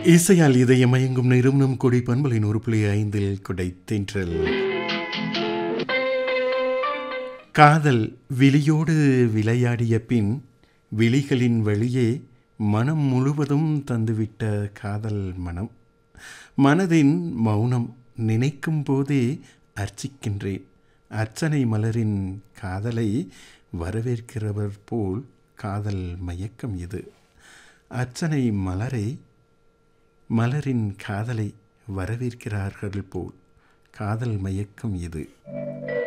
இசையால் இதயமயங்கும் நிறுவனம் கொடி பண்பலை நூறு புள்ளி ஐந்தில் கொடை தென்றல் காதல் விழியோடு விளையாடிய பின் விழிகளின் வழியே மனம் முழுவதும் தந்துவிட்ட காதல் மனம் மனதின் மௌனம் நினைக்கும் போதே அர்ச்சிக்கின்றேன் அர்ச்சனை மலரின் காதலை வரவேற்கிறவர் போல் காதல் மயக்கம் இது அர்ச்சனை மலரை மலரின் காதலை வரவேற்கிறார்கள் போல் காதல் மயக்கம் இது